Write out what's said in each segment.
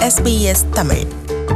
SBS Tamil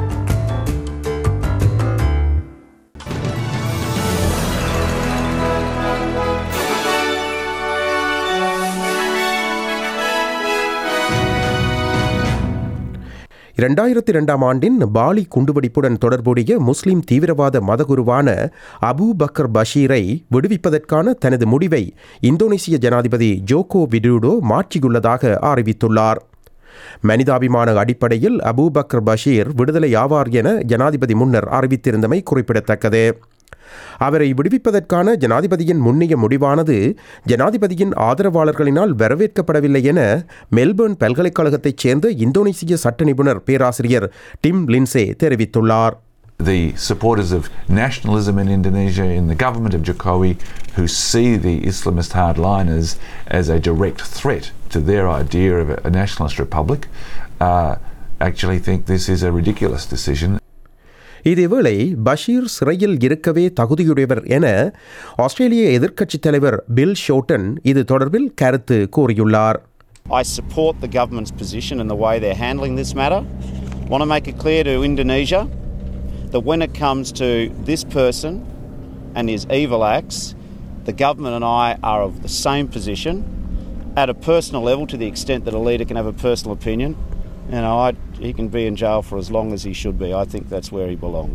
இரண்டாயிரத்தி இரண்டாம் ஆண்டின் பாலி குண்டுவெடிப்புடன் தொடர்புடைய முஸ்லிம் தீவிரவாத மதகுருவான அபு பக்கர் பஷீரை விடுவிப்பதற்கான தனது முடிவை இந்தோனேசிய ஜனாதிபதி ஜோகோ விடுடோ மாற்றியுள்ளதாக அறிவித்துள்ளார் மனிதாபிமான அடிப்படையில் அபு பக்கர் பஷீர் விடுதலை ஆவார் என ஜனாதிபதி முன்னர் அறிவித்திருந்தமை குறிப்பிடத்தக்கது அவரை விடுவிப்பதற்கான ஜனாதிபதியின் முன்னிய முடிவானது ஜனாதிபதியின் ஆதரவாளர்களினால் வரவேற்கப்படவில்லை என மெல்பர்ன் பல்கலைக்கழகத்தைச் சேர்ந்த இந்தோனேசிய சட்ட நிபுணர் பேராசிரியர் டிம் லின்சே தெரிவித்துள்ளார் the supporters of nationalism in Indonesia, in the government of Jokowi, who see the Islamist hardliners as a direct threat to their idea of a, a nationalist republic, uh, actually think this is a ridiculous decision. இதேவேளை பஷீர் சிறையில் இருக்கவே தகுதியுடையவர் என ஆஸ்திரேலிய எதிர்க்கட்சித் தலைவர் bill Shorten இது தொடர்பில் கருத்து கூறியுள்ளார் I support the government's position and the way they're handling this matter. Want to make it clear to Indonesia that when it comes to this person and his evil acts, the government and I are of the same position at a personal level to the extent that a leader can have a personal opinion. You know, I, he can be in jail for as long as he should be. I think that's where he belongs.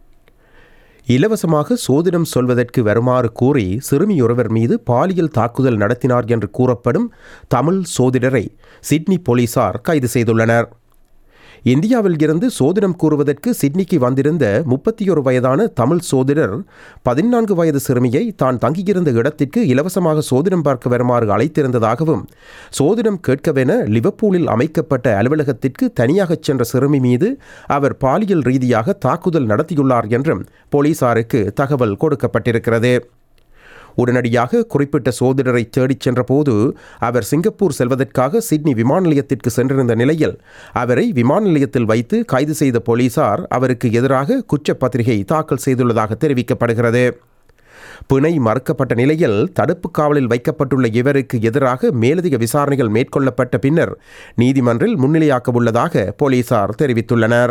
இலவசமாக சோதிடம் சொல்வதற்கு வருமாறு கூறி சிறுமியொருவர் மீது பாலியல் தாக்குதல் நடத்தினார் என்று கூறப்படும் தமிழ் சோதிடரை சிட்னி போலீசார் கைது செய்துள்ளனர் இந்தியாவில் இருந்து சோதிடம் கூறுவதற்கு சிட்னிக்கு வந்திருந்த முப்பத்தியொரு வயதான தமிழ் சோதிடர் பதினான்கு வயது சிறுமியை தான் தங்கியிருந்த இடத்திற்கு இலவசமாக சோதிடம் பார்க்க வருமாறு அழைத்திருந்ததாகவும் சோதிடம் கேட்கவென லிவப்பூலில் அமைக்கப்பட்ட அலுவலகத்திற்கு தனியாகச் சென்ற சிறுமி மீது அவர் பாலியல் ரீதியாக தாக்குதல் நடத்தியுள்ளார் என்றும் போலீசாருக்கு தகவல் கொடுக்கப்பட்டிருக்கிறது உடனடியாக குறிப்பிட்ட சோதிடரை தேடிச் சென்றபோது அவர் சிங்கப்பூர் செல்வதற்காக சிட்னி விமான நிலையத்திற்கு சென்றிருந்த நிலையில் அவரை விமான நிலையத்தில் வைத்து கைது செய்த போலீசார் அவருக்கு எதிராக குற்றப்பத்திரிகை தாக்கல் செய்துள்ளதாக தெரிவிக்கப்படுகிறது பிணை மறுக்கப்பட்ட நிலையில் தடுப்பு காவலில் வைக்கப்பட்டுள்ள இவருக்கு எதிராக மேலதிக விசாரணைகள் மேற்கொள்ளப்பட்ட பின்னர் நீதிமன்றில் முன்னிலையாக்க உள்ளதாக போலீசார் தெரிவித்துள்ளனர்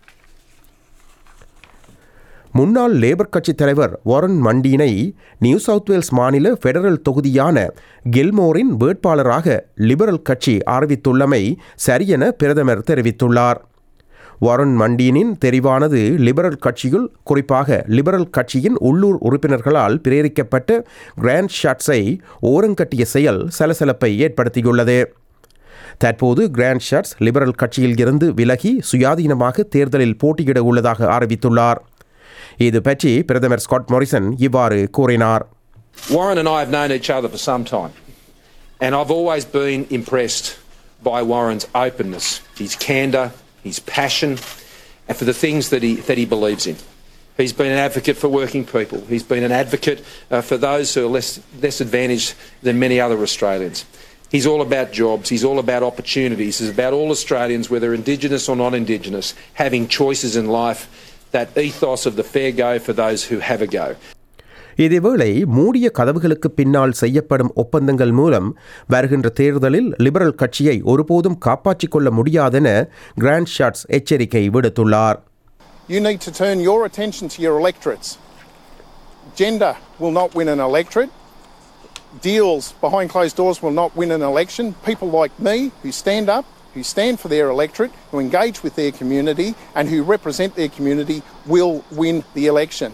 முன்னாள் லேபர் கட்சித் தலைவர் வாரன் மண்டீனை நியூ சவுத் வேல்ஸ் மாநில ஃபெடரல் தொகுதியான கெல்மோரின் வேட்பாளராக லிபரல் கட்சி அறிவித்துள்ளமை சரியென பிரதமர் தெரிவித்துள்ளார் வாரன் மண்டீனின் தெரிவானது லிபரல் கட்சியுள் குறிப்பாக லிபரல் கட்சியின் உள்ளூர் உறுப்பினர்களால் பிரேரிக்கப்பட்ட கிராண்ட் ஷாட்ஸை ஓரங்கட்டிய செயல் சலசலப்பை ஏற்படுத்தியுள்ளது தற்போது கிராண்ட் ஷாட்ஸ் லிபரல் கட்சியில் இருந்து விலகி சுயாதீனமாக தேர்தலில் போட்டியிட உள்ளதாக அறிவித்துள்ளார் இது பற்றி பிரதமர் ஸ்காட் மொரிசன் இவ்வாறு கூறினார் Warren and I have known each other for some time, and I've always been impressed by Warren's openness, his candour, his passion, and for the things that he, that he believes in. He's been an advocate for working people. He's been an advocate uh, for those who are less, less advantaged than many other Australians. He's all about jobs. He's all about opportunities. He's about all Australians, whether Indigenous or non Indigenous, having choices in life. That ethos of the fair go for those who have a go. இதேவேளை மூடிய கதவுகளுக்கு பின்னால் செய்யப்படும் ஒப்பந்தங்கள் மூலம் வருகின்ற தேர்தலில் liberal கட்சியை ஒருபோதும் காப்பாற்றிக் கொள்ள முடியாதென கிராண்ட் ஷாட்ஸ் எச்சரிக்கை விடுத்துள்ளார் You need to turn your attention to your electorates. Gender will not win an electorate. Deals behind closed doors will not win an election. People like me who stand up, who stand for their electorate, who engage with their community, and who represent their community will win the election.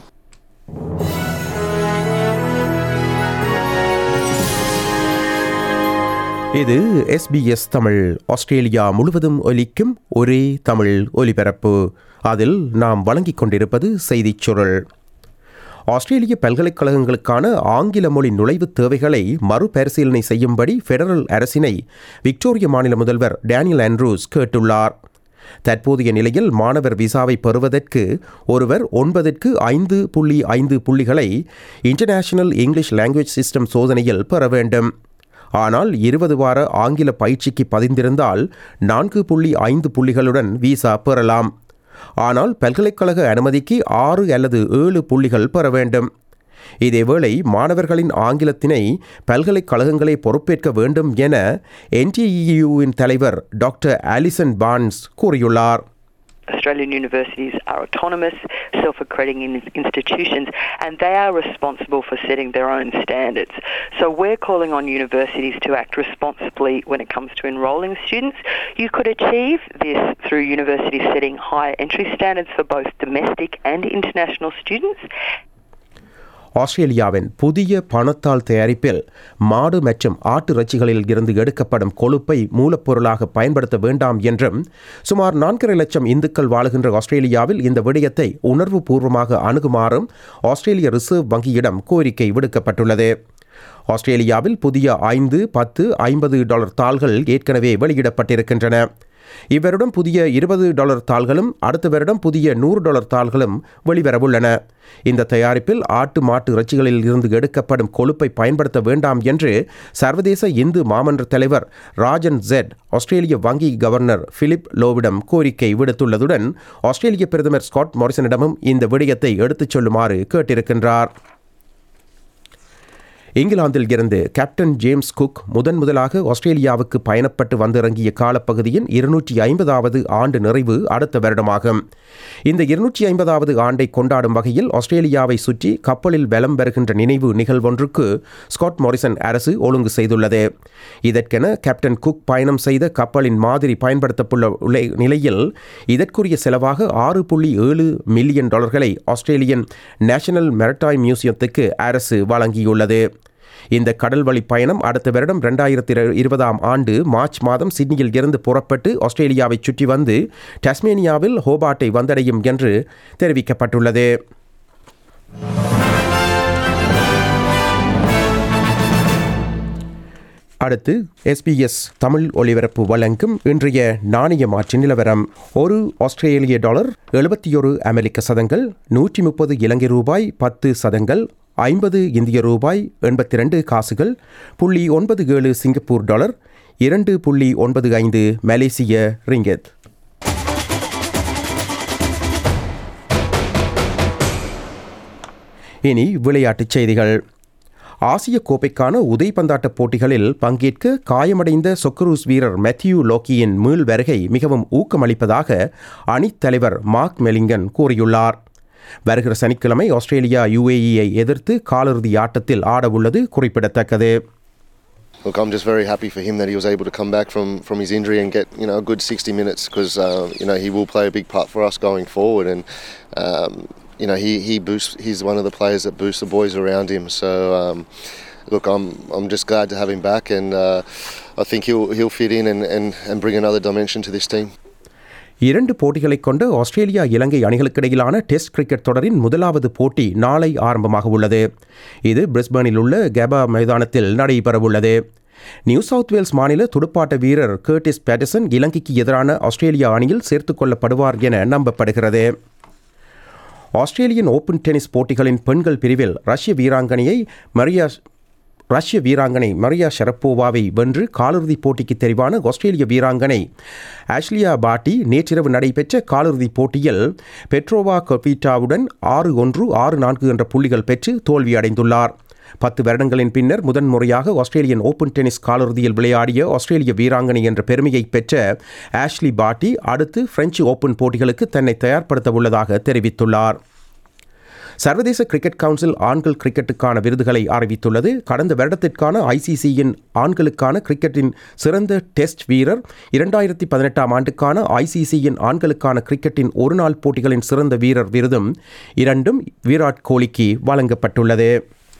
இது SBS Tamil Australia முழுவதும் ஒலிக்கும் ஒரே தமிழ் ஒலிபரப்பு அதில் நாம் வழங்கிக் கொண்டிருப்பது செய்திச் சுருள் ஆஸ்திரேலிய பல்கலைக்கழகங்களுக்கான ஆங்கில மொழி நுழைவுத் தேவைகளை மறுபரிசீலனை செய்யும்படி ஃபெடரல் அரசினை விக்டோரிய மாநில முதல்வர் டேனியல் ஆண்ட்ரூஸ் கேட்டுள்ளார் தற்போதைய நிலையில் மாணவர் விசாவை பெறுவதற்கு ஒருவர் ஒன்பதற்கு ஐந்து புள்ளி ஐந்து புள்ளிகளை இன்டர்நேஷனல் இங்கிலீஷ் லாங்குவேஜ் சிஸ்டம் சோதனையில் பெற வேண்டும் ஆனால் இருபது வார ஆங்கில பயிற்சிக்கு பதிந்திருந்தால் நான்கு புள்ளி ஐந்து புள்ளிகளுடன் விசா பெறலாம் ஆனால் பல்கலைக்கழக அனுமதிக்கு ஆறு அல்லது ஏழு புள்ளிகள் பெற வேண்டும் இதேவேளை மாணவர்களின் ஆங்கிலத்தினை பல்கலைக்கழகங்களே பொறுப்பேற்க வேண்டும் என என்டிஇயுவின் தலைவர் டாக்டர் ஆலிசன் பான்ஸ் கூறியுள்ளார் Australian universities are autonomous, self accrediting institutions, and they are responsible for setting their own standards. So we're calling on universities to act responsibly when it comes to enrolling students. You could achieve this through universities setting higher entry standards for both domestic and international students ஆஸ்திரேலியாவின் புதிய பணத்தால் தயாரிப்பில் மாடு மற்றும் ஆட்டு இறைச்சிகளில் இருந்து எடுக்கப்படும் கொழுப்பை மூலப்பொருளாக பயன்படுத்த வேண்டாம் என்றும் சுமார் நான்கரை லட்சம் இந்துக்கள் வாழுகின்ற ஆஸ்திரேலியாவில் இந்த விடயத்தை உணர்வுபூர்வமாக அணுகுமாறும் ஆஸ்திரேலிய ரிசர்வ் வங்கியிடம் கோரிக்கை விடுக்கப்பட்டுள்ளது ஆஸ்திரேலியாவில் புதிய ஐந்து பத்து ஐம்பது டாலர் தாள்கள் ஏற்கனவே வெளியிடப்பட்டிருக்கின்றன இவ்வருடம் புதிய இருபது டாலர் தாள்களும் அடுத்த வருடம் புதிய நூறு டாலர் தாள்களும் வெளிவரவுள்ளன இந்த தயாரிப்பில் ஆட்டு மாட்டு இறைச்சிகளில் இருந்து எடுக்கப்படும் கொழுப்பை பயன்படுத்த வேண்டாம் என்று சர்வதேச இந்து மாமன்ற தலைவர் ராஜன் ஜெட் ஆஸ்திரேலிய வங்கி கவர்னர் பிலிப் லோவிடம் கோரிக்கை விடுத்துள்ளதுடன் ஆஸ்திரேலிய பிரதமர் ஸ்காட் மாரிசனிடமும் இந்த விடயத்தை எடுத்துச் சொல்லுமாறு கேட்டிருக்கின்றார் இங்கிலாந்தில் இருந்து கேப்டன் ஜேம்ஸ் குக் முதன் முதலாக ஆஸ்திரேலியாவுக்கு பயணப்பட்டு வந்திறங்கிய காலப்பகுதியின் இருநூற்றி ஐம்பதாவது ஆண்டு நிறைவு அடுத்த வருடமாகும் இந்த இருநூற்றி ஐம்பதாவது ஆண்டை கொண்டாடும் வகையில் ஆஸ்திரேலியாவை சுற்றி கப்பலில் வலம் வருகின்ற நினைவு நிகழ்வொன்றுக்கு ஸ்காட் மாரிசன் அரசு ஒழுங்கு செய்துள்ளது இதற்கென கேப்டன் குக் பயணம் செய்த கப்பலின் மாதிரி பயன்படுத்தப்பட்டுள்ள நிலையில் இதற்குரிய செலவாக ஆறு புள்ளி ஏழு மில்லியன் டாலர்களை ஆஸ்திரேலியன் நேஷனல் மெரட்டாய் மியூசியத்துக்கு அரசு வழங்கியுள்ளது இந்த கடல்வழி பயணம் அடுத்த வருடம் ரெண்டாயிரத்தி இருபதாம் ஆண்டு மார்ச் மாதம் சிட்னியில் இருந்து புறப்பட்டு ஆஸ்திரேலியாவை சுற்றி வந்து டஸ்மேனியாவில் ஹோபாட்டை வந்தடையும் என்று தெரிவிக்கப்பட்டுள்ளது அடுத்து எஸ்பிஎஸ் தமிழ் ஒலிபரப்பு வழங்கும் இன்றைய நாணய மாற்று நிலவரம் ஒரு ஆஸ்திரேலிய டாலர் எழுபத்தி ஒரு அமெரிக்க சதங்கள் நூற்றி முப்பது இலங்கை ரூபாய் பத்து சதங்கள் ஐம்பது இந்திய ரூபாய் எண்பத்தி ரெண்டு காசுகள் புள்ளி ஒன்பது ஏழு சிங்கப்பூர் டாலர் இரண்டு புள்ளி ஒன்பது ஐந்து மலேசிய ரிங்கெத் இனி விளையாட்டுச் செய்திகள் ஆசிய கோப்பைக்கான உதைப்பந்தாட்ட போட்டிகளில் பங்கேற்க காயமடைந்த சொக்கரூஸ் வீரர் மேத்யூ லோக்கியின் மீள் வருகை மிகவும் ஊக்கமளிப்பதாக அணித் தலைவர் மார்க் மெலிங்கன் கூறியுள்ளார் வருகிற சனிக்கிழமை ஆஸ்திரேலியா யுஏஇயை எதிர்த்து காலிறுதி ஆட்டத்தில் ஆடவுள்ளது குறிப்பிடத்தக்கது Look, I'm just very happy for him that he was able to come back from, from his injury and get you know a good 60 minutes because uh, you know he will play a big part for us going forward and um, you know he he boosts he's one of the players that boosts the boys around him. So um, look, I'm I'm just glad to have him back and uh, I think he'll he'll fit in and, and, and bring another dimension to this team. இரண்டு போட்டிகளைக் கொண்ட Australia இலங்கை அணிகளுக்கிடையிலான test cricket தொடரின் முதலாவது போட்டி நாளை ஆரம்பமாக உள்ளது இது பிரிஸ்பனில் உள்ள கேபா மைதானத்தில் நடைபெறவுள்ளது நியூ சவுத் வேல்ஸ் மாநில துடுப்பாட்ட வீரர் கேர்டிஸ் பேட்டசன் இலங்கைக்கு எதிரான ஆஸ்திரேலியா அணியில் சேர்த்துக் கொள்ளப்படுவார் என நம்பப்படுகிறது ஆஸ்திரேலியன் ஓபன் டென்னிஸ் போட்டிகளின் பெண்கள் பிரிவில் ரஷ்ய வீராங்கனையை மரியா ரஷ்ய வீராங்கனை மரியா ஷரப்போவாவை வென்று காலிறுதிப் போட்டிக்கு தெரிவான ஆஸ்திரேலிய வீராங்கனை ஆஷ்லியா பாட்டி நேற்றிரவு நடைபெற்ற காலிறுதிப் போட்டியில் பெட்ரோவா கொபீட்டாவுடன் ஆறு ஒன்று ஆறு நான்கு என்ற புள்ளிகள் பெற்று தோல்வியடைந்துள்ளார் பத்து வருடங்களின் பின்னர் முதன்முறையாக ஆஸ்திரேலியன் ஓபன் டென்னிஸ் காலிறுதியில் விளையாடிய ஆஸ்திரேலிய வீராங்கனை என்ற பெருமையை பெற்ற ஆஷ்லி பாட்டி அடுத்து பிரெஞ்சு ஓபன் போட்டிகளுக்கு தன்னை தயார்படுத்த உள்ளதாக தெரிவித்துள்ளார் சர்வதேச கிரிக்கெட் கவுன்சில் ஆண்கள் கிரிக்கெட்டுக்கான விருதுகளை அறிவித்துள்ளது கடந்த வருடத்திற்கான ஐசிசியின் ஆண்களுக்கான கிரிக்கெட்டின் சிறந்த டெஸ்ட் வீரர் இரண்டாயிரத்தி பதினெட்டாம் ஆண்டுக்கான ஐசிசியின் ஆண்களுக்கான கிரிக்கெட்டின் ஒருநாள் போட்டிகளின் சிறந்த வீரர் விருதும் இரண்டும் விராட் கோலிக்கு வழங்கப்பட்டுள்ளது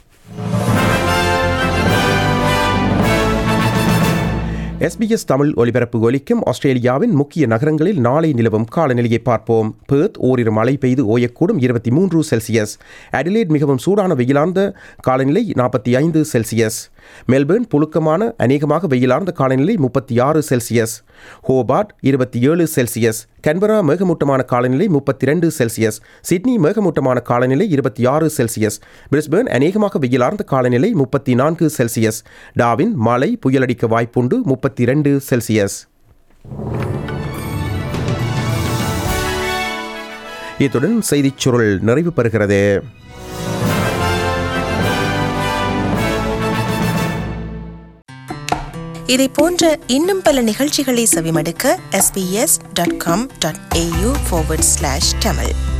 எஸ்பிஎஸ் தமிழ் ஒலிபரப்பு ஒலிக்கும் ஆஸ்திரேலியாவின் முக்கிய நகரங்களில் நாளை நிலவும் காலநிலையை பார்ப்போம் பேர்த் ஓரிரு மழை பெய்து ஓயக்கூடும் இருபத்தி மூன்று செல்சியஸ் அடிலேட் மிகவும் சூடான வெயிலார்ந்த காலநிலை நாற்பத்தி ஐந்து செல்சியஸ் மெல்பேர்ன் புழுக்கமான அநேகமாக வெயிலார்ந்த காலநிலை முப்பத்தி ஆறு செல்சியஸ் ஹோபார்ட் இருபத்தி ஏழு செல்சியஸ் கன்பரா மேகமூட்டமான காலநிலை முப்பத்தி ரெண்டு செல்சியஸ் சிட்னி மேகமூட்டமான காலநிலை இருபத்தி ஆறு செல்சியஸ் பிரிஸ்பேர்ன் அநேகமாக வெயிலார்ந்த காலநிலை முப்பத்தி நான்கு செல்சியஸ் டாவின் மழை புயலடிக்க வாய்ப்புண்டு முப்பத்தி ரெண்டு செல்சியஸ் இத்துடன் செய்திச் சுருள் நிறைவு பெறுகிறது இதை போன்ற இன்னும் பல நிகழ்ச்சிகளை செவிமடுக்க sbs.com.au forward slash tamil